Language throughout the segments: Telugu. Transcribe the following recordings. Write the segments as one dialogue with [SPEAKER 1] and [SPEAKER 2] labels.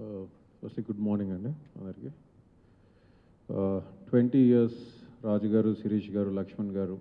[SPEAKER 1] ఫస్ట్లీ గుడ్ మార్నింగ్ అండి అందరికి ట్వంటీ ఇయర్స్ రాజు గారు శిరీష్ గారు లక్ష్మణ్ గారు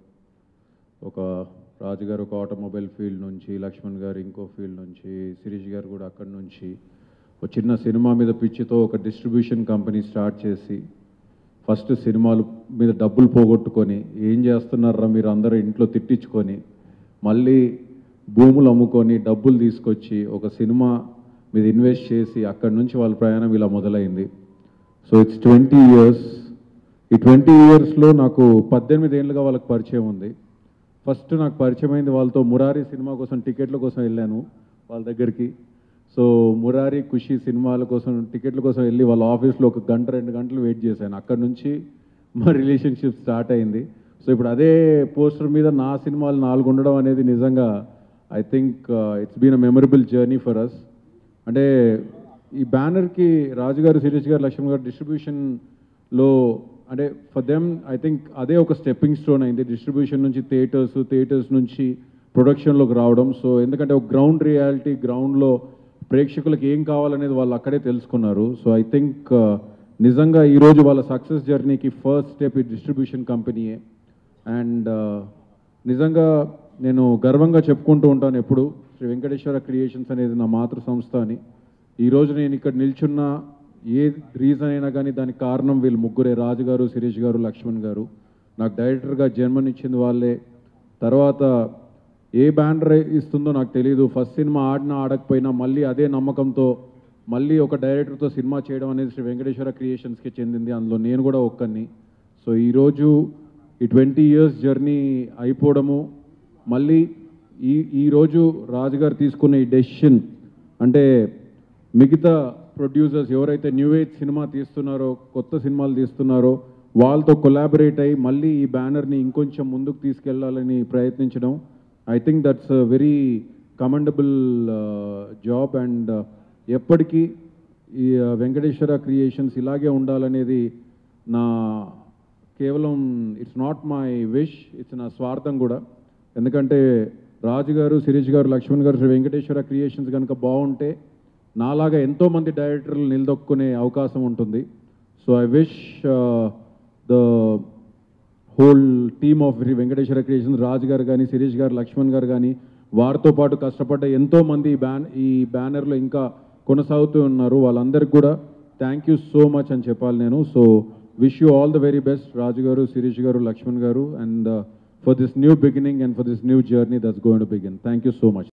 [SPEAKER 1] ఒక రాజు గారు ఒక ఆటోమొబైల్ ఫీల్డ్ నుంచి లక్ష్మణ్ గారు ఇంకో ఫీల్డ్ నుంచి శిరీష్ గారు కూడా అక్కడి నుంచి ఒక చిన్న సినిమా మీద పిచ్చితో ఒక డిస్ట్రిబ్యూషన్ కంపెనీ స్టార్ట్ చేసి ఫస్ట్ సినిమాలు మీద డబ్బులు పోగొట్టుకొని ఏం చేస్తున్నారా మీరు అందరూ ఇంట్లో తిట్టించుకొని మళ్ళీ భూములు అమ్ముకొని డబ్బులు తీసుకొచ్చి ఒక సినిమా మీద ఇన్వెస్ట్ చేసి అక్కడి నుంచి వాళ్ళ ప్రయాణం ఇలా మొదలైంది సో ఇట్స్ ట్వంటీ ఇయర్స్ ఈ ట్వంటీ ఇయర్స్లో నాకు పద్దెనిమిది ఏళ్ళుగా వాళ్ళకి పరిచయం ఉంది ఫస్ట్ నాకు పరిచయం అయింది వాళ్ళతో మురారి సినిమా కోసం టికెట్ల కోసం వెళ్ళాను వాళ్ళ దగ్గరికి సో మురారి ఖుషి సినిమాల కోసం టికెట్ల కోసం వెళ్ళి వాళ్ళ ఆఫీస్లో ఒక గంట రెండు గంటలు వెయిట్ చేశాను అక్కడ నుంచి మా రిలేషన్షిప్ స్టార్ట్ అయింది సో ఇప్పుడు అదే పోస్టర్ మీద నా సినిమాలు నాలుగు ఉండడం అనేది నిజంగా I think it's been a memorable journey for us అంటే ఈ బ్యానర్కి రాజు గారు శిరీష్ గారు లక్ష్మణ్ గారు డిస్ట్రిబ్యూషన్లో అంటే ఫర్ దెమ్ ఐ థింక్ అదే ఒక స్టెప్పింగ్ స్టోన్ అయింది డిస్ట్రిబ్యూషన్ నుంచి థియేటర్స్ థియేటర్స్ నుంచి ప్రొడక్షన్లోకి రావడం సో ఎందుకంటే ఒక గ్రౌండ్ రియాలిటీ గ్రౌండ్లో ప్రేక్షకులకు ఏం కావాలనేది వాళ్ళు అక్కడే తెలుసుకున్నారు సో ఐ థింక్ నిజంగా ఈరోజు వాళ్ళ సక్సెస్ జర్నీకి ఫస్ట్ స్టెప్ ఈ డిస్ట్రిబ్యూషన్ కంపెనీయే అండ్ నిజంగా నేను గర్వంగా చెప్పుకుంటూ ఉంటాను ఎప్పుడు శ్రీ వెంకటేశ్వర క్రియేషన్స్ అనేది నా మాతృ సంస్థ అని ఈరోజు నేను ఇక్కడ నిల్చున్న ఏ రీజన్ అయినా కానీ దానికి కారణం వీళ్ళు ముగ్గురే రాజు గారు శిరీష్ గారు లక్ష్మణ్ గారు నాకు డైరెక్టర్గా జన్మనిచ్చింది వాళ్ళే తర్వాత ఏ బ్యానర్ ఇస్తుందో నాకు తెలియదు ఫస్ట్ సినిమా ఆడినా ఆడకపోయినా మళ్ళీ అదే నమ్మకంతో మళ్ళీ ఒక డైరెక్టర్తో సినిమా చేయడం అనేది శ్రీ వెంకటేశ్వర క్రియేషన్స్కి చెందింది అందులో నేను కూడా ఒక్కరిని సో ఈరోజు ఈ ట్వంటీ ఇయర్స్ జర్నీ అయిపోవడము మళ్ళీ ఈ ఈరోజు రాజుగారు తీసుకున్న ఈ డెసిషన్ అంటే మిగతా ప్రొడ్యూసర్స్ ఎవరైతే న్యూ ఏజ్ సినిమా తీస్తున్నారో కొత్త సినిమాలు తీస్తున్నారో వాళ్ళతో కొలాబరేట్ అయ్యి మళ్ళీ ఈ బ్యానర్ని ఇంకొంచెం ముందుకు తీసుకెళ్లాలని ప్రయత్నించడం I think that's very commendable job and ఎప్పటికీ ఈ వెంకటేశ్వర క్రియేషన్స్ ఇలాగే ఉండాలనేది నా కేవలం it's not my wish it's నా స్వార్థం కూడా ఎందుకంటే రాజు గారు శిరీష్ గారు లక్ష్మణ్ గారు శ్రీ వెంకటేశ్వర క్రియేషన్స్ కనుక బాగుంటే నాలాగా ఎంతోమంది డైరెక్టర్లు నిలదొక్కునే అవకాశం ఉంటుంది so I wish the whole team of Sri Venkateswara creations Raju garu కానీ శిరీష్ గారు లక్ష్మణ్ గారు కానీ వారితో పాటు కష్టపడ్డ ఎంతోమంది ఈ బ్యాన్ ఈ బ్యానర్లో ఇంకా కొనసాగుతూ ఉన్నారు వాళ్ళందరికీ కూడా థ్యాంక్ యూ సో మచ్ అని చెప్పాలి నేను so wish you all the very best Raju garu Shirish garu Lakshman garu and for this new beginning and for this new journey that's going to begin thank you so much